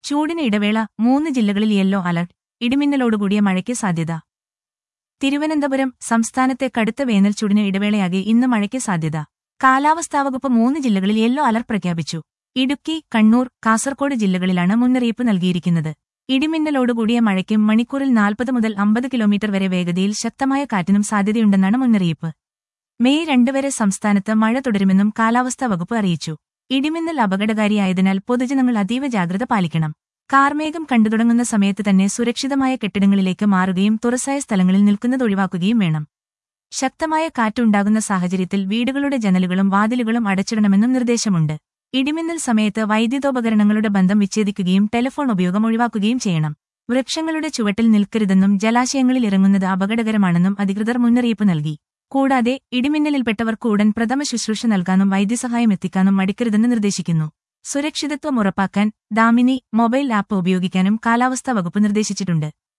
ചൂടിന് ഇടവേള മൂന്ന് ജില്ലകളിൽ യെല്ലോ അലർട്ട് ഇടിമിന്നലോടുകൂടിയ മഴയ്ക്ക് സാധ്യത തിരുവനന്തപുരം സംസ്ഥാനത്തെ കടുത്ത വേനൽ ചൂടിന് ഇടവേളയാകെ ഇന്ന് മഴയ്ക്ക് സാധ്യത കാലാവസ്ഥാ വകുപ്പ് മൂന്ന് ജില്ലകളിൽ യെല്ലോ അലർട്ട് പ്രഖ്യാപിച്ചു ഇടുക്കി കണ്ണൂർ കാസർകോട് ജില്ലകളിലാണ് മുന്നറിയിപ്പ് നൽകിയിരിക്കുന്നത് ഇടിമിന്നലോടുകൂടിയ മഴയ്ക്കും മണിക്കൂറിൽ നാൽപ്പത് മുതൽ അമ്പത് കിലോമീറ്റർ വരെ വേഗതയിൽ ശക്തമായ കാറ്റിനും സാധ്യതയുണ്ടെന്നാണ് മുന്നറിയിപ്പ് മെയ് രണ്ട് വരെ സംസ്ഥാനത്ത് മഴ തുടരുമെന്നും കാലാവസ്ഥാ വകുപ്പ് അറിയിച്ചു ഇടിമിന്നൽ അപകടകാരിയായതിനാൽ പൊതുജനങ്ങൾ അതീവ ജാഗ്രത പാലിക്കണം കാർമേഘം കണ്ടുതുടങ്ങുന്ന സമയത്ത് തന്നെ സുരക്ഷിതമായ കെട്ടിടങ്ങളിലേക്ക് മാറുകയും തുറസായ സ്ഥലങ്ങളിൽ നിൽക്കുന്നത് ഒഴിവാക്കുകയും വേണം ശക്തമായ കാറ്റുണ്ടാകുന്ന സാഹചര്യത്തിൽ വീടുകളുടെ ജനലുകളും വാതിലുകളും അടച്ചിടണമെന്നും നിർദ്ദേശമുണ്ട് ഇടിമിന്നൽ സമയത്ത് വൈദ്യുതോപകരണങ്ങളുടെ ബന്ധം വിച്ഛേദിക്കുകയും ടെലിഫോൺ ഉപയോഗം ഒഴിവാക്കുകയും ചെയ്യണം വൃക്ഷങ്ങളുടെ ചുവട്ടിൽ നിൽക്കരുതെന്നും ജലാശയങ്ങളിൽ ഇറങ്ങുന്നത് അപകടകരമാണെന്നും അധികൃതർ മുന്നറിയിപ്പ് നൽകി കൂടാതെ ഇടിമിന്നലിൽപ്പെട്ടവർക്ക് ഉടൻ പ്രഥമ ശുശ്രൂഷ നൽകാനും വൈദ്യസഹായം എത്തിക്കാനും മടിക്കരുതെന്ന് നിർദ്ദേശിക്കുന്നു സുരക്ഷിതത്വം ഉറപ്പാക്കാൻ ദാമിനി മൊബൈൽ ആപ്പ് ഉപയോഗിക്കാനും കാലാവസ്ഥാ വകുപ്പ് നിർദ്ദേശിച്ചിട്ടുണ്ട്